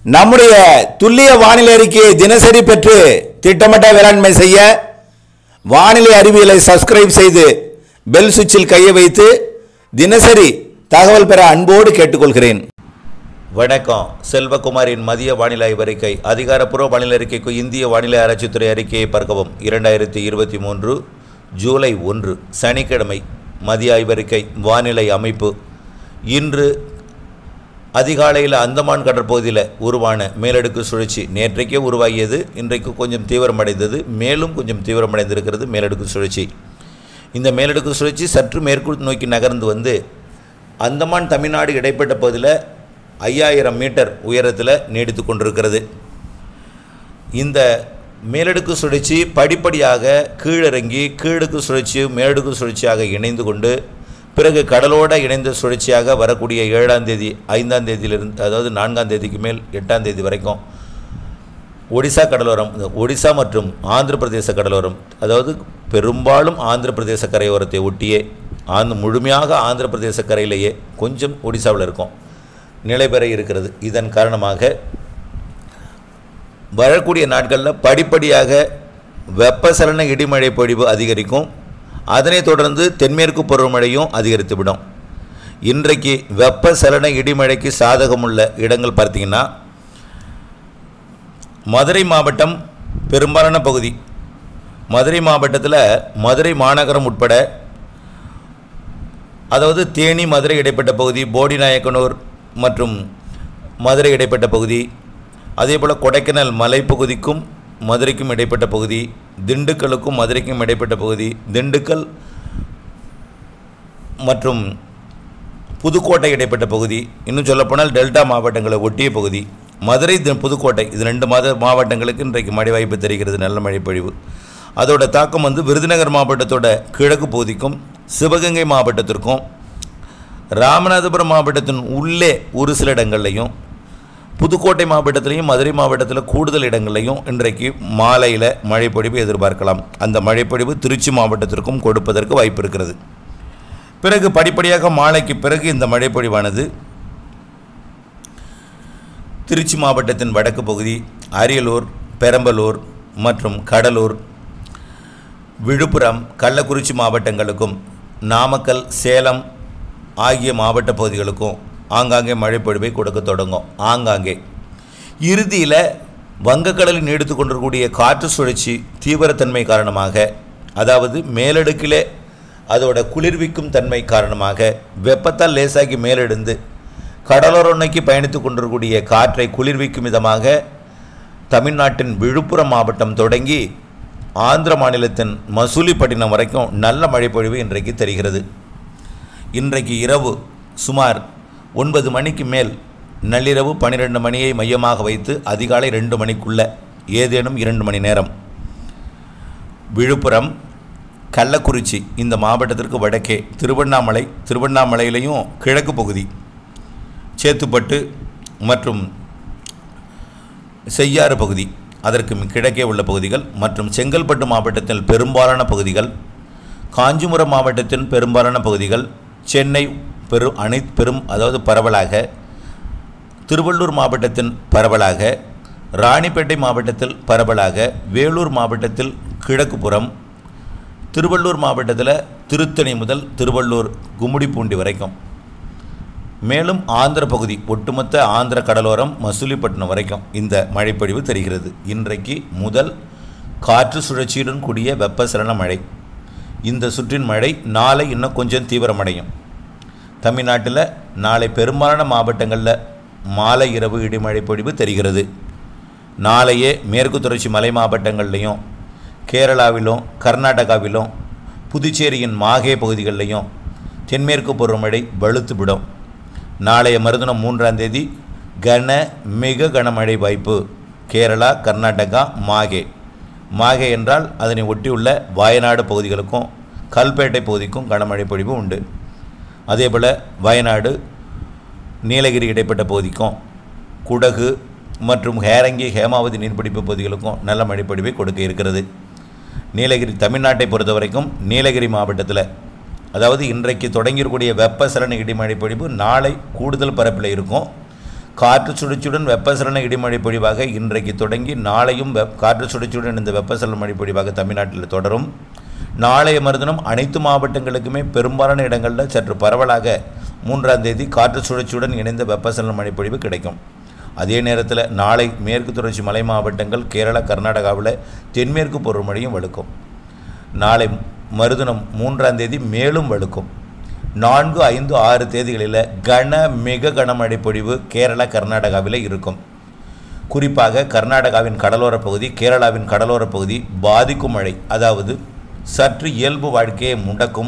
நம்முடைய துல்லிய வானிலை அறிக்கையை தினசரி பெற்று திட்டமிட்ட வேளாண்மை செய்ய வானிலை அறிவியலை சப்ஸ்கிரைப் செய்து பெல் சுவிட்சில் கையை வைத்து தினசரி தகவல் பெற அன்போடு கேட்டுக்கொள்கிறேன் வணக்கம் செல்வகுமாரின் மதிய வானிலை அறிக்கை அதிகாரப்பூர்வ வானிலை அறிக்கைக்கு இந்திய வானிலை ஆராய்ச்சித்துறை அறிக்கையை பார்க்கவும் இரண்டாயிரத்தி இருபத்தி மூன்று ஜூலை ஒன்று சனிக்கிழமை மதிய ஆய்வறிக்கை வானிலை அமைப்பு இன்று அதிகாலையில் அந்தமான் கடற்பகுதியில் உருவான மேலடுக்கு சுழற்சி நேற்றைக்கே உருவாகியது இன்றைக்கு கொஞ்சம் தீவிரமடைந்தது மேலும் கொஞ்சம் தீவிரமடைந்திருக்கிறது மேலடுக்கு சுழற்சி இந்த மேலடுக்கு சுழற்சி சற்று மேற்கு நோக்கி நகர்ந்து வந்து அந்தமான் தமிழ்நாடு இடைப்பட்ட பகுதியில் ஐயாயிரம் மீட்டர் உயரத்தில் நீடித்து கொண்டிருக்கிறது இந்த மேலடுக்கு சுழற்சி படிப்படியாக கீழிறங்கி கீழடுக்கு சுழற்சி மேலடுக்கு சுழற்சியாக இணைந்து கொண்டு பிறகு கடலோட இணைந்த சுழற்சியாக வரக்கூடிய ஏழாம் தேதி ஐந்தாம் தேதியிலிருந்து அதாவது நான்காம் தேதிக்கு மேல் எட்டாம் தேதி வரைக்கும் ஒடிசா கடலோரம் இந்த ஒடிசா மற்றும் ஆந்திர பிரதேச கடலோரம் அதாவது பெரும்பாலும் ஆந்திர பிரதேச கரையோரத்தை ஒட்டியே ஆந்து முழுமையாக ஆந்திர பிரதேச கரையிலேயே கொஞ்சம் ஒடிசாவில் இருக்கும் நிலை பெற இருக்கிறது இதன் காரணமாக வரக்கூடிய நாட்களில் படிப்படியாக வெப்பசலன இடிமழை பொழிவு அதிகரிக்கும் அதனைத் தொடர்ந்து தென்மேற்கு பருவமழையும் அதிகரித்துவிடும் இன்றைக்கு வெப்பசலன இடிமழைக்கு சாதகமுள்ள இடங்கள் பார்த்தீங்கன்னா மதுரை மாவட்டம் பெரும்பாலான பகுதி மதுரை மாவட்டத்தில் மதுரை மாநகரம் உட்பட அதாவது தேனி மதுரை இடைப்பட்ட பகுதி போடிநாயக்கனூர் மற்றும் மதுரை இடைப்பட்ட பகுதி அதே போல் கொடைக்கானல் மலைப்பகுதிக்கும் மதுரைக்கும் இடைப்பட்ட பகுதி திண்டுக்கலுக்கும் மதுரைக்கும் இடைப்பட்ட பகுதி திண்டுக்கல் மற்றும் புதுக்கோட்டை இடைப்பட்ட பகுதி இன்னும் சொல்லப்போனால் டெல்டா மாவட்டங்களை ஒட்டிய பகுதி மதுரை தி- புதுக்கோட்டை இது ரெண்டு மாத மாவட்டங்களுக்கு இன்றைக்கு மழை வாய்ப்பு தெரிகிறது நல்ல மழை பொழிவு அதோட தாக்கம் வந்து விருதுநகர் மாவட்டத்தோட கிழக்கு பகுதிக்கும் சிவகங்கை மாவட்டத்திற்கும் ராமநாதபுரம் மாவட்டத்தின் உள்ளே ஒரு சில இடங்கள்லையும் புதுக்கோட்டை மாவட்டத்திலையும் மதுரை மாவட்டத்தில் கூடுதல் இடங்கள்லையும் இன்றைக்கு மாலையில் மழைப்பொழிவு எதிர்பார்க்கலாம் அந்த மழைப்பொழிவு திருச்சி மாவட்டத்திற்கும் கொடுப்பதற்கு வாய்ப்பு இருக்கிறது பிறகு படிப்படியாக மாலைக்கு பிறகு இந்த மழைப்பொழிவானது திருச்சி மாவட்டத்தின் வடக்கு பகுதி அரியலூர் பெரம்பலூர் மற்றும் கடலூர் விழுப்புரம் கள்ளக்குறிச்சி மாவட்டங்களுக்கும் நாமக்கல் சேலம் ஆகிய மாவட்ட பகுதிகளுக்கும் ஆங்காங்கே மழைப்பொழிவை கொடுக்க தொடங்கும் ஆங்காங்கே இறுதியில் வங்கக்கடலில் நீடித்து கொண்டிருக்கக்கூடிய காற்று சுழற்சி தீவிரத்தன்மை காரணமாக அதாவது மேலடுக்கிலே அதோட குளிர்விக்கும் தன்மை காரணமாக வெப்பத்தால் லேசாகி மேலெழுந்து கடலோரம் நோக்கி பயணித்து கொண்டிருக்கக்கூடிய காற்றை குளிர்விக்கும் விதமாக தமிழ்நாட்டின் விழுப்புரம் மாவட்டம் தொடங்கி ஆந்திர மாநிலத்தின் மசூலிப்பட்டினம் வரைக்கும் நல்ல மழைப்பொழிவு இன்றைக்கு தெரிகிறது இன்றைக்கு இரவு சுமார் ஒன்பது மணிக்கு மேல் நள்ளிரவு பன்னிரெண்டு மணியை மையமாக வைத்து அதிகாலை ரெண்டு மணிக்குள்ள ஏதேனும் இரண்டு மணி நேரம் விழுப்புரம் கள்ளக்குறிச்சி இந்த மாவட்டத்திற்கு வடக்கே திருவண்ணாமலை திருவண்ணாமலையிலையும் கிழக்கு பகுதி சேத்துப்பட்டு மற்றும் செய்யாறு பகுதி அதற்கு கிழக்கே உள்ள பகுதிகள் மற்றும் செங்கல்பட்டு மாவட்டத்தில் பெரும்பாலான பகுதிகள் காஞ்சிபுரம் மாவட்டத்தின் பெரும்பாலான பகுதிகள் சென்னை பெரு அனை பெரும் அதாவது பரவலாக திருவள்ளூர் மாவட்டத்தின் பரவலாக ராணிப்பேட்டை மாவட்டத்தில் பரவலாக வேலூர் மாவட்டத்தில் கிழக்கு புறம் திருவள்ளூர் மாவட்டத்தில் திருத்தணி முதல் திருவள்ளூர் கும்மிடிப்பூண்டி வரைக்கும் மேலும் ஆந்திர பகுதி ஒட்டுமொத்த ஆந்திர கடலோரம் மசூலிப்பட்டினம் வரைக்கும் இந்த மழைப்பொழிவு தெரிகிறது இன்றைக்கு முதல் காற்று சுழற்சியுடன் கூடிய வெப்பசலன மழை இந்த சுற்றின் மழை நாளை இன்னும் கொஞ்சம் தீவிரமடையும் தமிழ்நாட்டில் நாளை பெரும்பாலான மாவட்டங்களில் மாலை இரவு இடிமழை பொழிவு தெரிகிறது நாளையே மேற்கு தொடர்ச்சி மலை மாவட்டங்கள்லையும் கேரளாவிலும் கர்நாடகாவிலும் புதுச்சேரியின் மாகே பகுதிகளிலையும் தென்மேற்கு பருவமழை வலுத்து விடும் நாளைய மறுதினம் மூன்றாம் தேதி கன மிக கனமழை வாய்ப்பு கேரளா கர்நாடகா மாகே மாகே என்றால் அதனை ஒட்டியுள்ள வயநாடு பகுதிகளுக்கும் கல்பேட்டை பகுதிக்கும் கனமழை பொழிவு உண்டு அதேபோல் வயநாடு நீலகிரி இடைப்பட்ட பகுதிக்கும் குடகு மற்றும் ஹேரங்கி ஹேமாவதி நீர்பிடிப்பு பகுதிகளுக்கும் நல்ல மழைப்பொழிவை கொடுக்க இருக்கிறது நீலகிரி தமிழ்நாட்டை பொறுத்த வரைக்கும் நீலகிரி மாவட்டத்தில் அதாவது இன்றைக்கு தொடங்கியிருக்கக்கூடிய வெப்பசலன இடிமழை பொழிவு நாளை கூடுதல் பரப்பில் இருக்கும் காற்று சுழற்சியுடன் வெப்பசலன இடிமழை பொழிவாக இன்றைக்கு தொடங்கி நாளையும் வெப் காற்று சுழற்சியுடன் இந்த வெப்பசலன மழை பொழிவாக தமிழ்நாட்டில் தொடரும் நாளைய மறுதினம் அனைத்து மாவட்டங்களுக்குமே பெரும்பாலான இடங்களில் சற்று பரவலாக மூன்றாம் தேதி காற்று சுழற்சியுடன் இணைந்த வெப்பசலன மழை பொழிவு கிடைக்கும் அதே நேரத்தில் நாளை மேற்கு தொடர்ச்சி மலை மாவட்டங்கள் கேரளா கர்நாடகாவில் தென்மேற்கு பருவமழையும் வலுக்கும் நாளை மறுதினம் மூன்றாம் தேதி மேலும் வலுக்கும் நான்கு ஐந்து ஆறு தேதிகளில் கன மிக கனமழை பொழிவு கேரளா கர்நாடகாவில் இருக்கும் குறிப்பாக கர்நாடகாவின் கடலோரப் பகுதி கேரளாவின் கடலோரப் பகுதி பாதிக்கும் மழை அதாவது சற்று இயல்பு வாழ்க்கையை முடக்கும்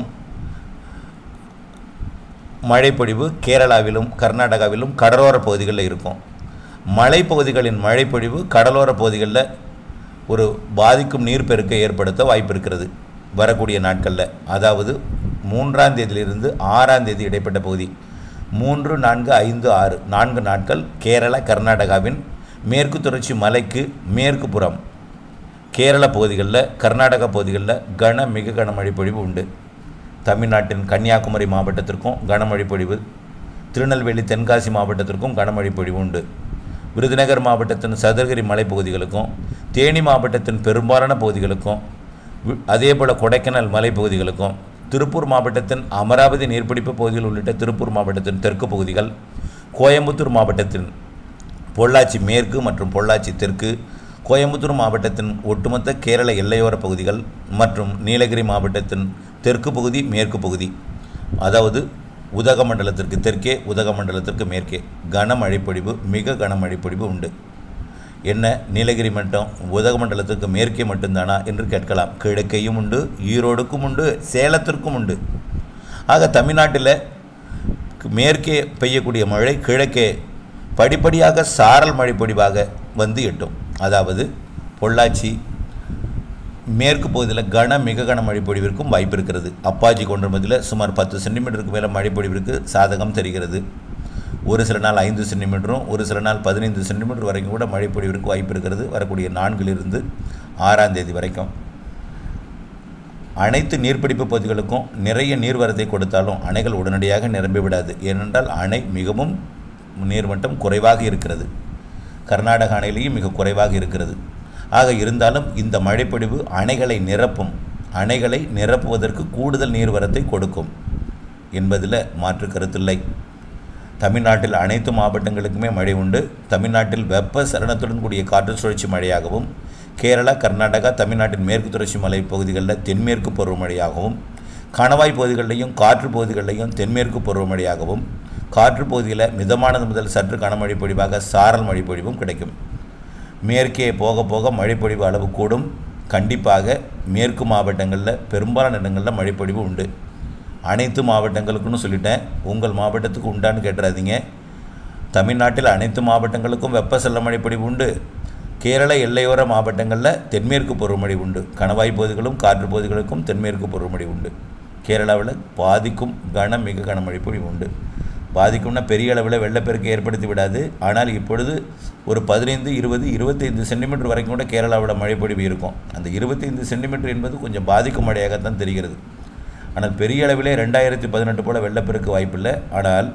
மழைப்பொழிவு கேரளாவிலும் கர்நாடகாவிலும் கடலோர பகுதிகளில் இருக்கும் மலைப்பகுதிகளின் மழைப்பொழிவு கடலோர பகுதிகளில் ஒரு பாதிக்கும் நீர்ப்பெருக்கை ஏற்படுத்த வாய்ப்பு இருக்கிறது வரக்கூடிய நாட்களில் அதாவது மூன்றாம் தேதியிலிருந்து ஆறாம் தேதி இடைப்பட்ட பகுதி மூன்று நான்கு ஐந்து ஆறு நான்கு நாட்கள் கேரளா கர்நாடகாவின் மேற்கு தொடர்ச்சி மலைக்கு மேற்கு புறம் கேரள பகுதிகளில் கர்நாடகா பகுதிகளில் கன மிக கனமழை பொழிவு உண்டு தமிழ்நாட்டின் கன்னியாகுமரி மாவட்டத்திற்கும் கனமழை பொழிவு திருநெல்வேலி தென்காசி மாவட்டத்திற்கும் கனமழை பொழிவு உண்டு விருதுநகர் மாவட்டத்தின் சதுரகிரி மலைப்பகுதிகளுக்கும் தேனி மாவட்டத்தின் பெரும்பாலான பகுதிகளுக்கும் வி- அதேபோல் கொடைக்கானல் மலைப்பகுதிகளுக்கும் திருப்பூர் மாவட்டத்தின் அமராவதி நீர்பிடிப்பு பகுதிகள் உள்ளிட்ட திருப்பூர் மாவட்டத்தின் தெற்கு பகுதிகள் கோயம்புத்தூர் மாவட்டத்தின் பொள்ளாச்சி மேற்கு மற்றும் பொள்ளாச்சி தெற்கு கோயம்புத்தூர் மாவட்டத்தின் ஒட்டுமொத்த கேரள எல்லையோர பகுதிகள் மற்றும் நீலகிரி மாவட்டத்தின் தெற்கு பகுதி மேற்கு பகுதி அதாவது உதகமண்டலத்திற்கு தெற்கே உதகமண்டலத்திற்கு மேற்கே கனமழைப்பொழிவு மிக கனமழைப்பொழிவு உண்டு என்ன நீலகிரி மட்டும் உதகமண்டலத்துக்கு மேற்கே மட்டும்தானா என்று கேட்கலாம் கிழக்கையும் உண்டு ஈரோடுக்கும் உண்டு சேலத்திற்கும் உண்டு ஆக தமிழ்நாட்டில் மேற்கே பெய்யக்கூடிய மழை கிழக்கே படிப்படியாக சாரல் மழை பொழிவாக வந்து எட்டும் அதாவது பொள்ளாச்சி மேற்கு பகுதியில் கன மிக கன மழை பொழிவிற்கும் வாய்ப்பு இருக்கிறது அப்பாஜி கொண்டமதியில் சுமார் பத்து சென்டிமீட்டருக்கு மேலே மழை பொழிவிற்கு சாதகம் தெரிகிறது ஒரு சில நாள் ஐந்து சென்டிமீட்டரும் ஒரு சில நாள் பதினைந்து சென்டிமீட்டர் வரைக்கும் கூட மழை பொழிவிற்கு வாய்ப்பு இருக்கிறது வரக்கூடிய நான்கிலிருந்து ஆறாம் தேதி வரைக்கும் அனைத்து நீர்பிடிப்பு பகுதிகளுக்கும் நிறைய நீர்வரத்தை கொடுத்தாலும் அணைகள் உடனடியாக நிரம்பி விடாது ஏனென்றால் அணை மிகவும் நீர்மட்டம் குறைவாக இருக்கிறது கர்நாடக அணையிலேயும் மிக குறைவாக இருக்கிறது ஆக இருந்தாலும் இந்த மழைப்பொழிவு அணைகளை நிரப்பும் அணைகளை நிரப்புவதற்கு கூடுதல் நீர்வரத்தை கொடுக்கும் என்பதில் மாற்று கருத்தில்லை தமிழ்நாட்டில் அனைத்து மாவட்டங்களுக்குமே மழை உண்டு தமிழ்நாட்டில் வெப்ப சலனத்துடன் கூடிய காற்று சுழற்சி மழையாகவும் கேரளா கர்நாடகா தமிழ்நாட்டின் மேற்கு தொடர்ச்சி மலை பகுதிகளில் தென்மேற்கு பருவமழையாகவும் கணவாய் பகுதிகளிலையும் காற்று பகுதிகளிலையும் தென்மேற்கு பருவமழையாகவும் காற்று பகுதியில் மிதமானது முதல் சற்று கனமழை பொழிவாக சாரல் மழை பொழிவும் கிடைக்கும் மேற்கே போக போக மழைப்பொழிவு அளவு கூடும் கண்டிப்பாக மேற்கு மாவட்டங்களில் பெரும்பாலான இடங்களில் மழைப்பொழிவு உண்டு அனைத்து மாவட்டங்களுக்குன்னு சொல்லிட்டேன் உங்கள் மாவட்டத்துக்கு உண்டான்னு கேட்டுறாதீங்க தமிழ்நாட்டில் அனைத்து மாவட்டங்களுக்கும் வெப்ப செல்ல மழைப்பொழிவு உண்டு கேரள எல்லையோர மாவட்டங்களில் தென்மேற்கு பருவமழை உண்டு கணவாய் பகுதிகளும் காற்று பகுதிகளுக்கும் தென்மேற்கு பருவமழை உண்டு கேரளாவில் பாதிக்கும் கன மிக கனமழை பொழிவு உண்டு பாதிக்கும்னா பெரிய அளவில் வெள்ளப்பெருக்கை ஏற்படுத்தி விடாது ஆனால் இப்பொழுது ஒரு பதினைந்து இருபது இருபத்தைந்து சென்டிமீட்டர் வரைக்கும் கூட கேரளாவில் மழைப்பொழிவு இருக்கும் அந்த இருபத்தைந்து சென்டிமீட்டர் என்பது கொஞ்சம் பாதிக்கும் மழையாகத்தான் தெரிகிறது ஆனால் பெரிய அளவிலே ரெண்டாயிரத்தி பதினெட்டு போல் வெள்ளப்பெருக்கு வாய்ப்பில்லை ஆனால்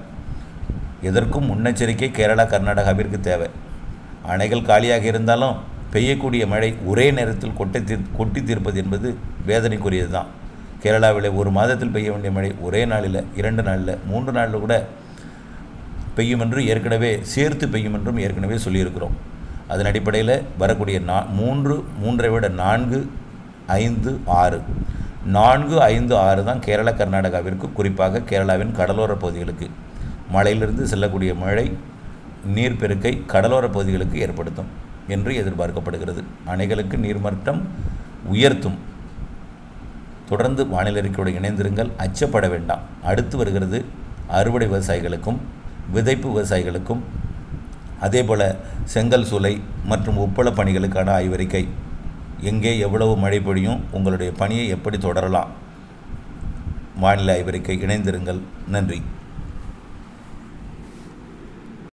எதற்கும் முன்னெச்சரிக்கை கேரளா கர்நாடகாவிற்கு தேவை அணைகள் காலியாக இருந்தாலும் பெய்யக்கூடிய மழை ஒரே நேரத்தில் கொட்டை தீர் கொட்டி தீர்ப்பது என்பது வேதனைக்குரியது தான் கேரளாவில் ஒரு மாதத்தில் பெய்ய வேண்டிய மழை ஒரே நாளில் இரண்டு நாளில் மூன்று நாளில் கூட பெய்யும் என்று ஏற்கனவே சேர்த்து பெய்யும் என்றும் ஏற்கனவே சொல்லியிருக்கிறோம் அதன் அடிப்படையில் வரக்கூடிய நா மூன்று மூன்றை விட நான்கு ஐந்து ஆறு நான்கு ஐந்து ஆறு தான் கேரளா கர்நாடகாவிற்கு குறிப்பாக கேரளாவின் கடலோர பகுதிகளுக்கு மலையிலிருந்து செல்லக்கூடிய மழை நீர்ப்பெருக்கை கடலோர பகுதிகளுக்கு ஏற்படுத்தும் என்று எதிர்பார்க்கப்படுகிறது அணைகளுக்கு நீர்மட்டம் உயர்த்தும் தொடர்ந்து வானிலை அறிக்கையோடு இணைந்திருங்கள் அச்சப்பட வேண்டாம் அடுத்து வருகிறது அறுவடை விவசாயிகளுக்கும் விதைப்பு விவசாயிகளுக்கும் அதேபோல் செங்கல் சூளை மற்றும் உப்பள பணிகளுக்கான ஆய்வறிக்கை எங்கே எவ்வளவு மழை பொழியும் உங்களுடைய பணியை எப்படி தொடரலாம் வானிலை ஆய்வறிக்கை இணைந்திருங்கள் நன்றி